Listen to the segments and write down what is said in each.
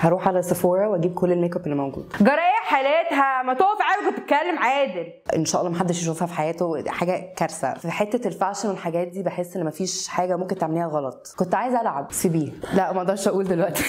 هروح على سيفورا واجيب كل الميك اب اللي موجود جرايه حالاتها ما تقف عادي كنت تتكلم عادل ان شاء الله محدش يشوفها في حياته حاجه كارثه في حته الفاشن والحاجات دي بحس ان مفيش حاجه ممكن تعمليها غلط كنت عايزه العب سيبيه لا ما اقدرش اقول دلوقتي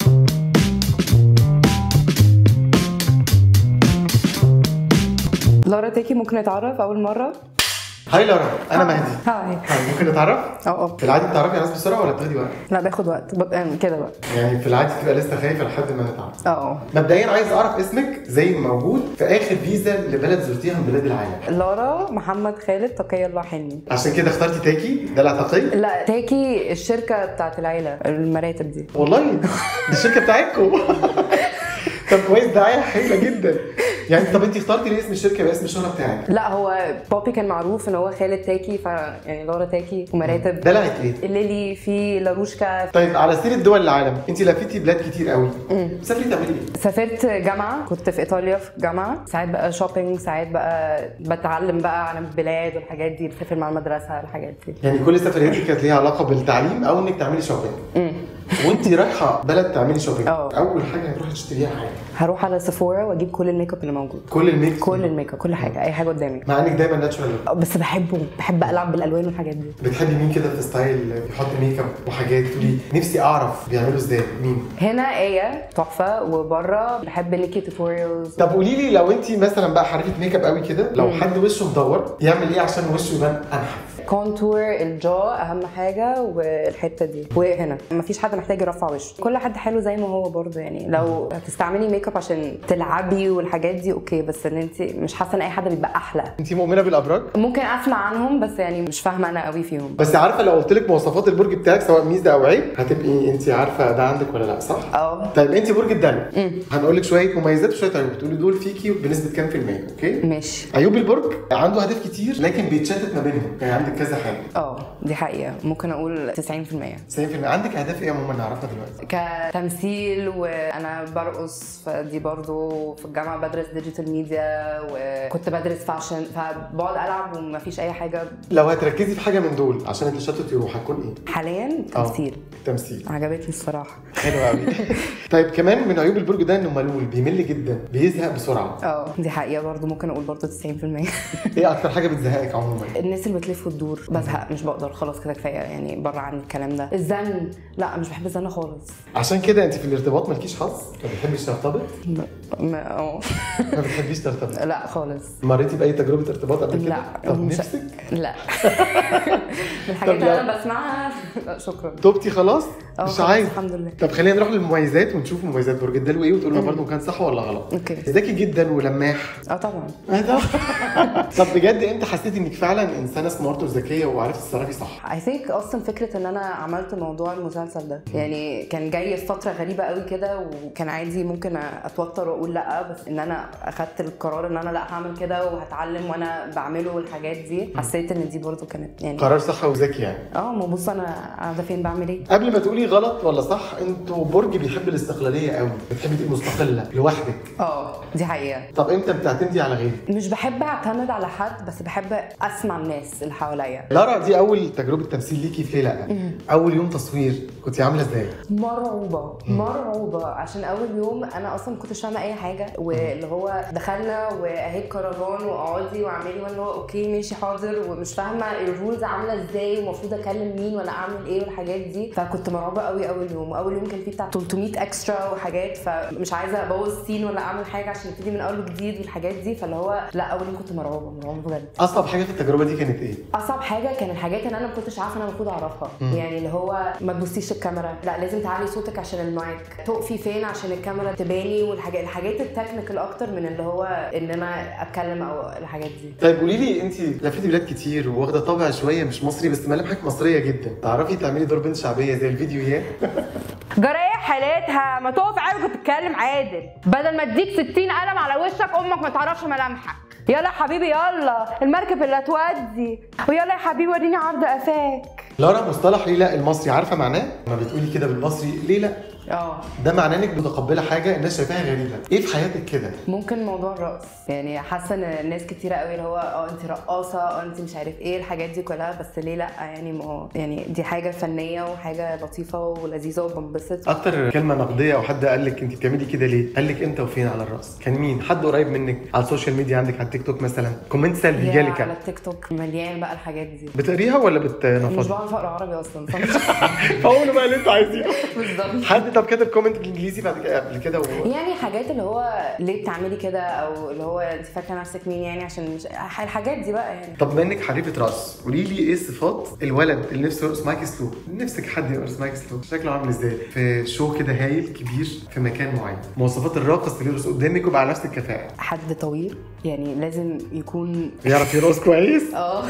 لورا تيكي ممكن نتعرف اول مره هاي لارا انا مهدي هاي هاي ممكن نتعرف؟ اه اه في العادي بتعرفي على ناس بسرعه ولا بتاخدي وقت؟ لا باخد وقت بط- يعني كده بقى يعني في العادي بتبقى لسه خايفه لحد ما نتعرف اه اه مبدئيا عايز اعرف اسمك زي ما موجود في اخر فيزا لبلد زرتيها من بلاد العالم لارا محمد خالد تقي الله حلمي عشان كده اخترتي تاكي ده العتقي لا تاكي الشركه بتاعت العيله المراتب دي والله دي الشركه بتاعتكم طب كويس دعايه حلوه جدا يعني طب انت اخترتي ليه اسم الشركه باسم الشهره بتاعك لا هو بابي كان معروف ان هو خالد تاكي ف يعني لورا تاكي ومراتب دلعت ايه؟ الليلي في لاروشكا طيب على سيره دول العالم انت لفيتي بلاد كتير قوي سافري تعملي ايه؟ سافرت جامعة كنت في إيطاليا في جامعة ساعات بقى شوبينج ساعات بقى بتعلم بقى عن البلاد والحاجات دي بسافر مع المدرسة الحاجات دي يعني كل سفرياتك كانت ليها علاقه بالتعليم او انك تعملي شوبينج وانت رايحه بلد تعملي شوبينج اه. اول حاجه هتروحي تشتريها حاجه هروح على سيفورا واجيب كل الميك اب اللي موجود كل الميك كل الميك اب كل حاجة أي حاجة قدامي مع انك دايما ناتشورال بس بحبه بحب ألعب بالألوان والحاجات دي بتحبي مين كده في ستايل بيحط ميك اب وحاجات تقولي نفسي اعرف بيعملوا ازاي مين هنا آية تحفة وبره بحب نيكي توتوريالز طب قولي لي لو انت مثلا بقى حريفه ميك اب قوي كده لو حد وشه مدور يعمل ايه عشان وشه يبان انحف كونتور الجو اهم حاجه والحته دي وهنا مفيش حد محتاج يرفع وشه كل حد حلو زي ما هو برضه يعني لو هتستعملي ميك اب عشان تلعبي والحاجات دي اوكي بس ان انت مش حاسه ان اي حد بيبقى احلى انت مؤمنه بالابراج ممكن اسمع عنهم بس يعني مش فاهمه انا قوي فيهم بس عارفه لو قلت لك مواصفات البرج بتاعك سواء ميزه او عيب هتبقي انت عارفه ده عندك ولا لا صح اه طيب انت برج الدلو هنقول لك شويه مميزات وشويه عيوب تقولي دول فيكي بنسبه كام في الميه اوكي ماشي عيوب البرج عنده اهداف كتير لكن بيتشتت ما بينهم يعني عندك كذا حاجه اه دي حقيقه ممكن اقول 90% 90% عندك اهداف ايه عموما نعرفها دلوقتي كتمثيل وانا برقص فدي برضو في الجامعه بدرس ديجيتال ميديا وكنت بدرس فاشن فبقعد العب ومفيش اي حاجه لو هتركزي في حاجه من دول عشان التشتت يروح هتكون ايه حاليا اه، تمثيل التمثيل عجبتني الصراحه حلو قوي طيب كمان من عيوب البرج ده انه ملول بيمل جدا بيزهق بسرعه اه دي حقيقه برضو ممكن اقول برضو 90% ايه اكتر حاجه بتزهقك عموما الناس اللي بتلف وتدور بزهق مش بقدر خلاص كده كفايه يعني بره عن الكلام ده الزن لا مش بحب الزن خالص عشان كده انت في الارتباط مالكيش حظ ما بتحبيش ترتبط م- ما- اه ما بتحبيش ترتبط لا خالص مريتي باي تجربه ارتباط قبل كده لا طب مش- نفسك لا من الحاجات طب اللي لا. انا بسمعها لا شكرا توبتي خلاص اه مش خلاص، عايز الحمد لله طب خلينا نروح للمميزات ونشوف مميزات برج الدلو ايه وتقول لنا برضه كان صح ولا غلط اوكي. ذكي جدا ولماح اه طبعا ايه ده؟ طب بجد امتى حسيتي انك فعلا انسانه سمارت وذكيه وعرفتي تتصرفي صح؟ اي ثينك اصلا فكره ان انا عملت موضوع المسلسل ده يعني كان جاي في فتره غريبه قوي كده وكان عادي ممكن اتوتر واقول لا بس ان انا اخدت القرار ان انا لا هعمل كده وهتعلم وانا بعمله والحاجات دي حسيت ان دي برضو كانت يعني قرار صح وذكي يعني اه ما بص انا قاعده فين بعمل ايه قبل ما تقولي غلط ولا صح انتوا برج بيحب الاستقلاليه قوي بتحبي تبقي مستقله لوحدك اه دي حقيقه طب امتى بتعتمدي على غيرك مش بحب اعتمد على حد بس بحب اسمع الناس اللي حواليا لارا دي اول تجربه تمثيل ليكي في ليله اول يوم تصوير كنت عامله ازاي مرعوبه مرعوبه عشان اول يوم انا اصلا ما كنتش فاهمه اي حاجه واللي هو دخلنا واهي كرفان واقعدي واعملي وانا اللي هو اوكي ماشي حاضر ومش فاهمه الرولز عامله ازاي ومفروض اكلم مين ولا اعمل ايه والحاجات دي فكنت مرعوبه قوي اول يوم واول يوم كان فيه بتاع 300 اكسترا وحاجات فمش عايزه ابوظ سين ولا اعمل حاجه عشان نبتدي من اول وجديد والحاجات دي فاللي هو لا اول يوم كنت مرعوبه مرعوبه بجد اصعب حاجه في التجربه دي كانت ايه اصعب حاجه كان الحاجات اللي انا ما كنتش عارفه انا المفروض اعرفها يعني اللي هو ما تبصيش الكاميرا لا لازم تعلي صوتك عشان المايك تقفي فين عشان الكاميرا تباني والحاجات الحاجات التكنيكال اكتر من اللي هو ان انا اتكلم او الحاجات دي طيب قولي لي انت لفيتي بلاد كتير واخده طابع شويه مش مصري بس ملامحك مصريه جدا تعرفي تعملي دور بنت شعبيه زي الفيديوهات جرايه حالاتها ما تقف عادي كنت تتكلم عادل بدل ما اديك 60 قلم على وشك امك ما تعرفش ملامحك يلا يا حبيبي يلا المركب اللي هتودي ويلا يا حبيبي وريني عرض قفاك لارا مصطلح ليه لا المصري عارفه معناه؟ ما بتقولي كده بالمصري ليه لا؟ اه ده معناه انك متقبله حاجه الناس شايفاها غريبه ايه في حياتك كده ممكن موضوع الرقص يعني حاسه ان ناس كتيره قوي اللي هو اه انت رقاصه اه انت مش عارف ايه الحاجات دي كلها بس ليه لا يعني ما هو يعني دي حاجه فنيه وحاجه لطيفه ولذيذه وبنبسط اكتر كلمه نقديه او حد قال لك انت بتعملي كده ليه قال لك امتى وفين على الرقص كان مين حد قريب منك على السوشيال ميديا عندك على التيك توك مثلا كومنت سلبي يا جالك على التيك توك مليان بقى الحاجات دي بتقريها ولا مش بتنفضي بعرف اقرا عربي اصلا فمش قولوا بقى اللي انتوا عايزينه بالظبط حد طب كتب كومنت بالانجليزي بعد كده قبل كده و... يعني حاجات اللي هو ليه بتعملي كده او اللي هو انت فاكره نفسك مين يعني عشان مش الحاجات دي بقى يعني طب بما انك حريفه رقص قولي لي ايه صفات الولد اللي نفسه يرقص معاكي سلو نفسك حد يرقص معاكي سلو شكله عامل ازاي في شو كده هايل كبير في مكان معين مواصفات الراقص اللي يرقص قدامك ويبقى على نفس الكفاءه حد طويل يعني لازم يكون يعرف يرقص كويس اه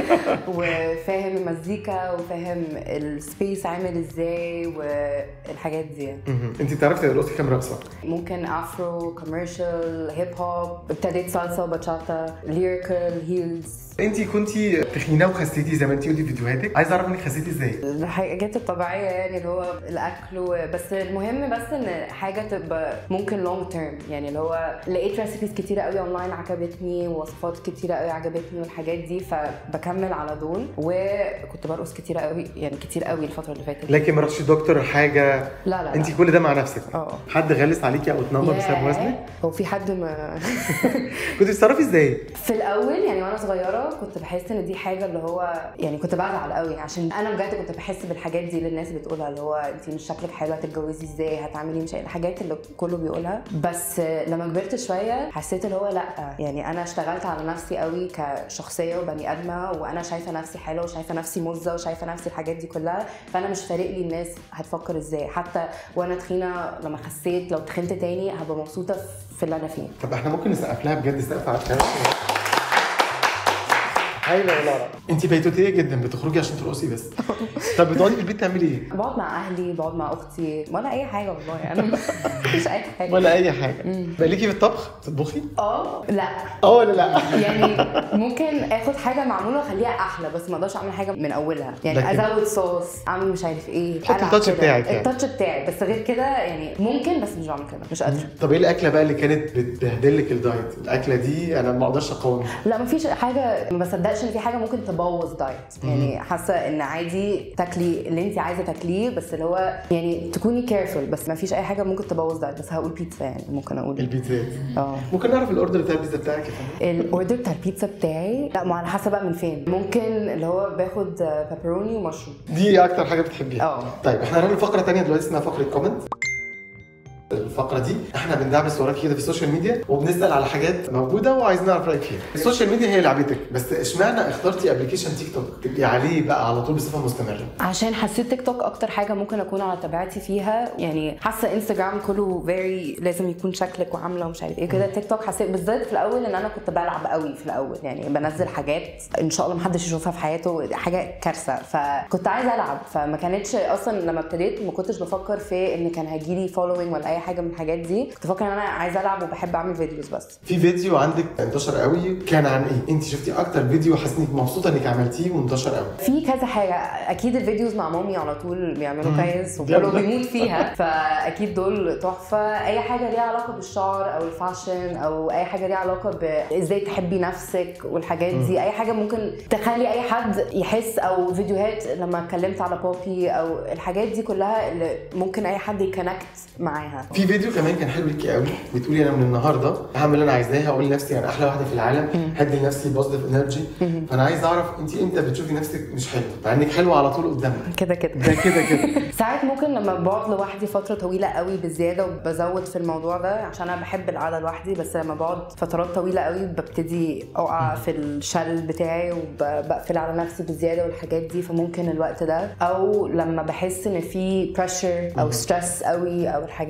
وفاهم المزيكا وفاهم السبيس عامل ازاي والحاجات دي يعني. مهم. انت بتعرفي ترقصي كام رقصه ممكن افرو كوميرشال هيب هوب ابتديت سالسا باتشاتا ليريكال هيلز انت كنتي تخينه وخسيتي زي ما انت قلتي في فيديوهاتك عايز اعرف انك خسيتي ازاي الحاجات الطبيعيه يعني اللي هو الاكل و- بس المهم بس ان حاجه تبقى ممكن لونج تيرم يعني اللي هو لقيت ريسيبيز كتيره قوي اونلاين عجبتني ووصفات كتيره قوي عجبتني والحاجات دي فبكمل على دول وكنت برقص كتيره قوي يعني كتير قوي الفتره اللي فاتت لكن ما رحتش دكتور حاجه لا لا انت لا. كل ده مع نفسك اه. حد غلس عليكي او اتنمر بسبب ياه، وزنك هو في حد ما كنت بتتصرفي ازاي في الاول يعني وانا صغيره كنت بحس ان دي حاجه اللي هو يعني كنت بزعل قوي عشان انا بجد كنت بحس بالحاجات دي اللي الناس بتقولها اللي هو انت مش شكلك حلو هتتجوزي ازاي هتعملي مش الحاجات اللي كله بيقولها بس لما كبرت شويه حسيت اللي هو لا يعني انا اشتغلت على نفسي قوي كشخصيه وبني ادمه وانا شايفه نفسي حلوه وشايفه نفسي مزه وشايفه نفسي الحاجات دي كلها فانا مش فارق لي الناس هتفكر ازاي حتى وانا تخينه لما خسيت لو تخنت تاني هبقى مبسوطه في اللي انا فيه طب احنا ممكن نسقف لها بجد سقف على الكلام هايله يا لارا انت بيتوتيه جدا بتخرجي عشان ترقصي بس طب بتقعدي في البيت تعملي ايه بقعد مع اهلي بقعد مع اختي ولا اي حاجه والله يعني مش اي حاجه ولا اي حاجه بقى ليكي في الطبخ تطبخي اه لا اه ولا لا يعني ممكن اخد حاجه معموله واخليها احلى بس ما اقدرش اعمل حاجه من اولها يعني لكن- ازود صوص اعمل مش عارف ايه تحطي ألعب التاتش كده. بتاعك يعني. التاتش بتاعي بس غير كده يعني ممكن بس مش بعمل كده مش قادره طب ايه الاكله بقى اللي كانت بتبهدل لك الدايت الاكله دي انا ما اقدرش اقاومها لا مفيش حاجه ما بصدقش ان في حاجه ممكن تبوظ دايت يعني حاسه ان عادي تاكلي اللي انت عايزه تاكليه بس اللي هو يعني تكوني كيرفول بس ما فيش اي حاجه ممكن تبوظ دايت بس هقول بيتزا يعني ممكن اقول البيتزات اه ممكن نعرف الاوردر بتاع البيتزا بتاعك يا فندم الاوردر بتاع البيتزا بتاعي لا ما على حسب بقى من فين ممكن اللي هو باخد بابروني ومشروم دي اكتر حاجه بتحبيها اه طيب احنا هنعمل فقره تانية دلوقتي اسمها فقره كومنت الفقرة دي احنا بندعبس وراكي كده في السوشيال ميديا وبنسأل على حاجات موجودة وعايزين نعرف رأيك فيها. السوشيال ميديا هي لعبتك بس اشمعنى اخترتي ابلكيشن تيك توك تبقي عليه بقى على طول بصفة مستمرة؟ عشان حسيت تيك توك اكتر حاجه ممكن اكون على طبيعتي فيها يعني حاسه انستجرام كله فيري لازم يكون شكلك وعامله ومش عارف ايه كده تيك توك حسيت بالذات في الاول ان انا كنت بلعب قوي في الاول يعني بنزل حاجات ان شاء الله محدش يشوفها في حياته حاجه كارثه فكنت عايزه العب فما كانتش اصلا لما ابتديت ما كنتش بفكر في ان كان هيجيلي فولوينج ولا اي حاجه من الحاجات دي كنت فاكره ان انا عايزه العب وبحب اعمل فيديوز بس في فيديو عندك انتشر قوي كان عن ايه؟ انت شفتي اكتر فيديو حاسه انك مبسوطة انك عملتيه وانتشر قوي. في كذا حاجه اكيد الفيديوز مع مامي على طول بيعملوا كويس دي وكله أكتر. بيموت فيها فاكيد دول تحفه اي حاجه ليها علاقه بالشعر او الفاشن او اي حاجه ليها علاقه بازاي تحبي نفسك والحاجات دي اي حاجه ممكن تخلي اي حد يحس او فيديوهات لما اتكلمت على بوبي او الحاجات دي كلها اللي ممكن اي حد يكونكت معاها في فيديو كمان كان حلو ليكي قوي بتقولي انا من النهارده هعمل اللي انا عايزاه هقول لنفسي انا احلى واحده في العالم هدي لنفسي بوزيتيف انرجي فانا عايز اعرف انت امتى بتشوفي نفسك مش حلوه مع انك حلوه على طول قدامنا كده كده ده كده كده ساعات ممكن لما بقعد لوحدي فتره طويله قوي بزياده وبزود في الموضوع ده عشان انا بحب القعده لوحدي بس لما بقعد فترات طويله قوي ببتدي اقع في الشل بتاعي وبقفل على نفسي بزياده والحاجات دي فممكن الوقت ده او لما بحس ان في بريشر او ستريس قوي او الحاجات دي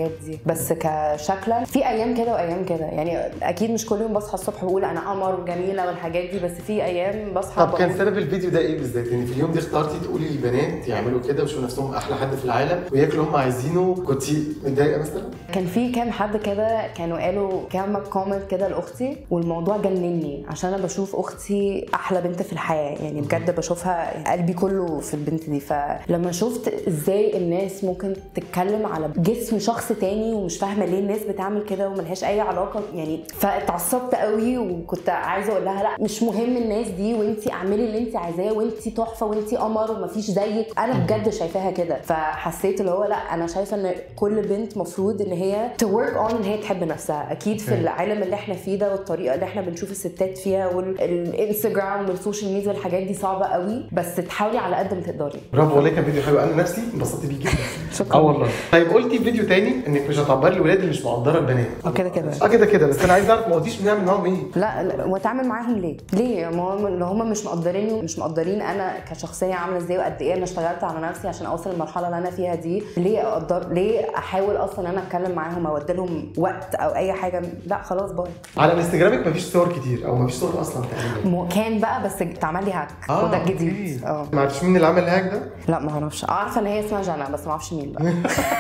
بس كشكلا في ايام كده وايام كده يعني اكيد مش كل يوم بصحى الصبح بقول انا قمر وجميله والحاجات دي بس في ايام بصحى طب كان بقول- سبب الفيديو ده ايه بالذات؟ يعني في اليوم دي اخترتي تقولي للبنات يعملوا كده ويشوفوا نفسهم احلى حد في العالم وياكلوا هم عايزينه كنتي متضايقه مثلا؟ كان في كام حد كده كانوا قالوا كام كومنت كده لاختي والموضوع جنني عشان انا بشوف اختي احلى بنت في الحياه يعني بجد بشوفها قلبي كله في البنت دي فلما شفت ازاي الناس ممكن تتكلم على جسم شخص تاني ومش فاهمه ليه الناس بتعمل كده وملهاش اي علاقه يعني فاتعصبت قوي وكنت عايزه اقول لها لا مش مهم الناس دي وانتي اعملي اللي انت عايزاه وانتي تحفه وانتي قمر ومفيش زيك انا بجد شايفاها كده فحسيت اللي هو لا انا شايفه ان كل بنت مفروض ان هي to work on ان هي تحب نفسها اكيد في مم. العالم اللي احنا فيه ده والطريقه اللي احنا بنشوف الستات فيها والانستجرام والسوشيال ميديا والحاجات دي صعبه قوي بس تحاولي على قد ما تقدري برافو والله كان فيديو حلو انا نفسي انبسطت بيه جدا شكراً. اه والله طيب قلتي في فيديو تاني انك مش هتعبري الولاد اللي مش مقدره البنات اه كده كده اه كده كده بس انا عايز اعرف ما قلتيش بنعمل معاهم ايه لا لا واتعامل معاهم ليه؟ ليه؟ ما هم لو هم مش مقدريني مش مقدرين انا كشخصيه عامله ازاي وقد ايه انا اشتغلت على نفسي عشان اوصل للمرحله اللي انا فيها دي، ليه اقدر ليه احاول اصلا ان انا اتكلم معاهم او ادي لهم وقت او اي حاجه لا خلاص باي. على انستجرامك مفيش صور كتير او مفيش صور اصلا تقريبا مو- كان بقى بس اتعمل لي هاك وده الجديد أوكي. اه ما عرفتش مين اللي عمل الهاك ده لا ما اعرفش عارفه ان هي اسمها جانا بس ما اعرفش مين بقى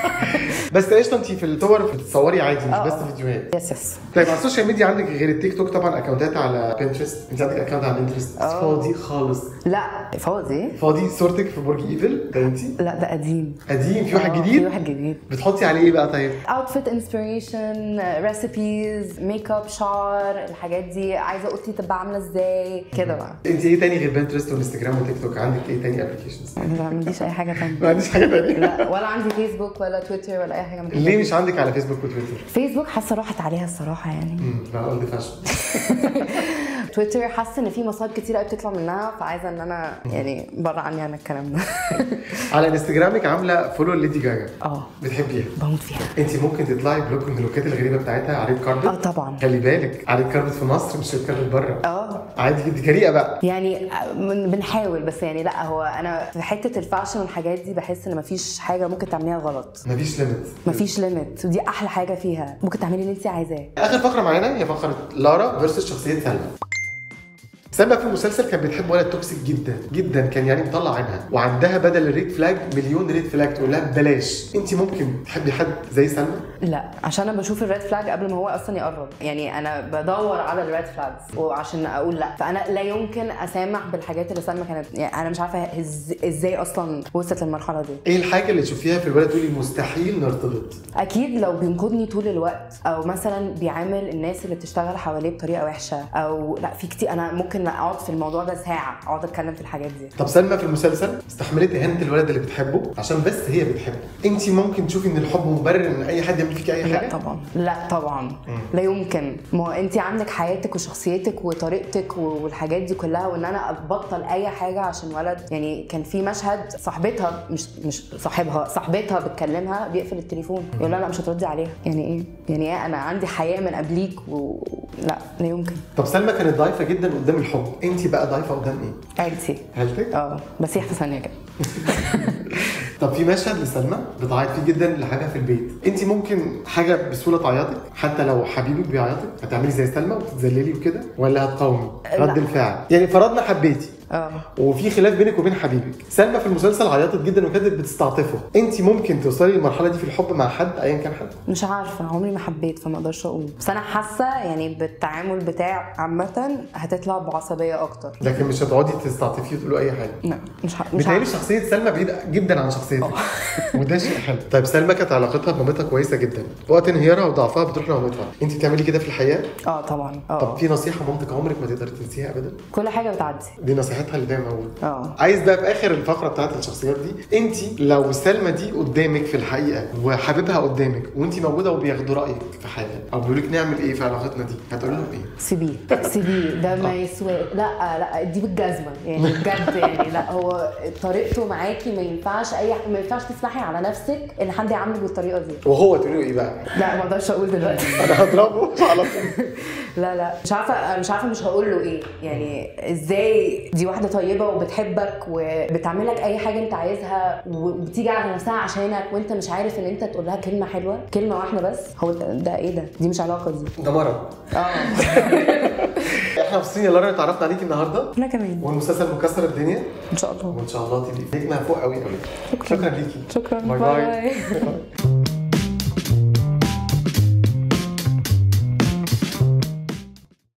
بس قشطه انت في الصور بتتصوري عادي مش اه. بس فيديوهات يس يس طيب على السوشيال ميديا عندك غير التيك توك طبعا اكونتات على بنترست انت عندك اكونت على بنترست بس اه. فاضي خالص لا فاضي فاضي صورتك في برج ايفل ده انت لا ده قديم قديم في واحد اه، في جديد واحد جديد بتحطي عليه ايه بقى طيب اوتفيت انسبيريشن ريسيبيز ميك اب شعر الحاجات دي عايزه اوضتي تبقى عامله ازاي كده بقى انت ايه تاني غير بنترست وانستجرام وتيك توك عندك ايه تاني ابلكيشنز لا ما عنديش اي حاجه ما تانية عنديش حاجه تانية لا ولا عندي فيسبوك ولا تويتر ولا اي حاجه من الحاجات ليه دي. مش عندك على فيسبوك وتويتر؟ فيسبوك حاسه راحت عليها الصراحه يعني امم لا اولد فاشن تويتر حاسه ان في مصايب كتير قوي بتطلع منها فعايزه ان انا يعني بره عني عن الكلام ده على انستجرامك عامله فولو ليدي جاجا اه بتحبيها بموت فيها انت ممكن تطلعي بلوك من اللوكات الغريبه بتاعتها على ريد كاربت اه طبعا خلي بالك على ريد كاربت في مصر مش ريد كاربت بره اه عادي دي جريئه بقى يعني من- بنحاول بس يعني لا هو انا في حته الفاشن والحاجات دي بحس ان مفيش حاجه ممكن تعمليها غلط مفيش ليميت مفيش ليميت ودي احلى حاجه فيها ممكن تعملي اللي انت عايزاه اخر فقره معانا هي فقره لارا فيرسس شخصيه سلمى سلمى في المسلسل كانت بتحب ولد توكسيك جدا جدا كان يعني مطلع عينها وعندها بدل الريد فلاج مليون ريد فلاج تقول لها ببلاش انت ممكن تحبي حد زي سلمى لا عشان انا بشوف الريد فلاج قبل ما هو اصلا يقرب يعني انا بدور على الريد فلاجز وعشان اقول لا فانا لا يمكن اسامح بالحاجات اللي سلمى كانت يعني انا مش عارفه إز- ازاي اصلا وصلت للمرحله دي ايه الحاجه اللي تشوفيها في الولد تقولي مستحيل نرتبط اكيد لو بينقذني طول الوقت او مثلا بيعامل الناس اللي بتشتغل حواليه بطريقه وحشه او لا في كتير انا ممكن اقعد في الموضوع ده ساعه اقعد اتكلم في الحاجات دي طب سلمى في المسلسل استحملت اهانه الولد اللي بتحبه عشان بس هي بتحبه انت ممكن تشوفي ان الحب مبرر ان اي حد يعمل فيكي اي حاجه لا طبعا لا طبعا لا يمكن ما هو انت عندك حياتك وشخصيتك وطريقتك والحاجات دي كلها وان انا ابطل اي حاجه عشان ولد يعني كان في مشهد صاحبتها مش مش صاحبها صاحبتها بتكلمها بيقفل التليفون يقول لها لا مش هتردي عليها يعني ايه يعني ايه انا عندي حياه من قبليك و... لا لا يمكن طب سلمى كانت ضعيفه جدا قدام الحب انت بقى ضعيفه قدام ايه عيلتي عيلتك اه بس هي في ثانيه كده طب في مشهد لسلمى بتعيط فيه جدا لحاجه في البيت انت ممكن حاجه بسهوله تعيطك حتى لو حبيبك بيعيطك هتعملي زي سلمى وتتذللي وكده ولا هتقاومي لا. رد الفعل يعني فرضنا حبيتي اه وفي خلاف بينك وبين حبيبك سلمى في المسلسل عيطت جدا وكانت بتستعطفه انت ممكن توصلي للمرحله دي في الحب مع حد ايا كان حد مش عارفه عمري ما حبيت فما اقدرش اقول بس انا حاسه يعني بالتعامل بتاع عامه هتطلع بعصبيه اكتر لكن مش هتقعدي تستعطفيه وتقولوا اي حاجه لا مش ح... مش بتهيألي عارفه شخصية سلمى بعيدة جدا عن شخصيتك وده شيء حلو طيب سلمى كانت علاقتها بمامتها كويسة جدا وقت انهيارها وضعفها بتروح لمامتها انت بتعملي كده في الحياة اه طبعا طب اه في نصيحة مامتك عمرك ما تقدري تنسيها ابدا كل حاجه بتعدي دي نصيحتها اللي دايما موجودة اه عايز بقى في اخر الفقره بتاعت الشخصيات دي انت لو سلمى دي قدامك في الحقيقه وحبيبها قدامك وانت موجوده وبياخدوا رايك في حاجه او بيقولوا لك نعمل ايه في علاقتنا دي هتقول لهم ايه سيبيه سيبيه ده ما يسوى لا لا دي بالجزمه يعني بجد يعني لا هو طريقته معاكي ما ينفعش اي ما ينفعش تسمحي على نفسك ان حد يعاملك بالطريقه دي وهو تقول له ايه بقى لا ما اقدرش اقول دلوقتي انا هضربه على طول لا لا مش عارفه مش عارفه مش هقول له ايه يعني ازاي دي واحده طيبه وبتحبك وبتعملك اي حاجه انت عايزها وبتيجي على نفسها عشانك وانت مش عارف ان انت تقول لها كلمه حلوه كلمه واحده بس هو ده, ده ايه ده دي مش علاقه دي ده مرض اه احنا مبسوطين يا لارا اتعرفنا عليكي النهارده انا كمان والمسلسل مكسر الدنيا ان شاء الله وان شاء الله تبقي نجمه فوق قوي قوي شكرا ليكي شكرا باي باي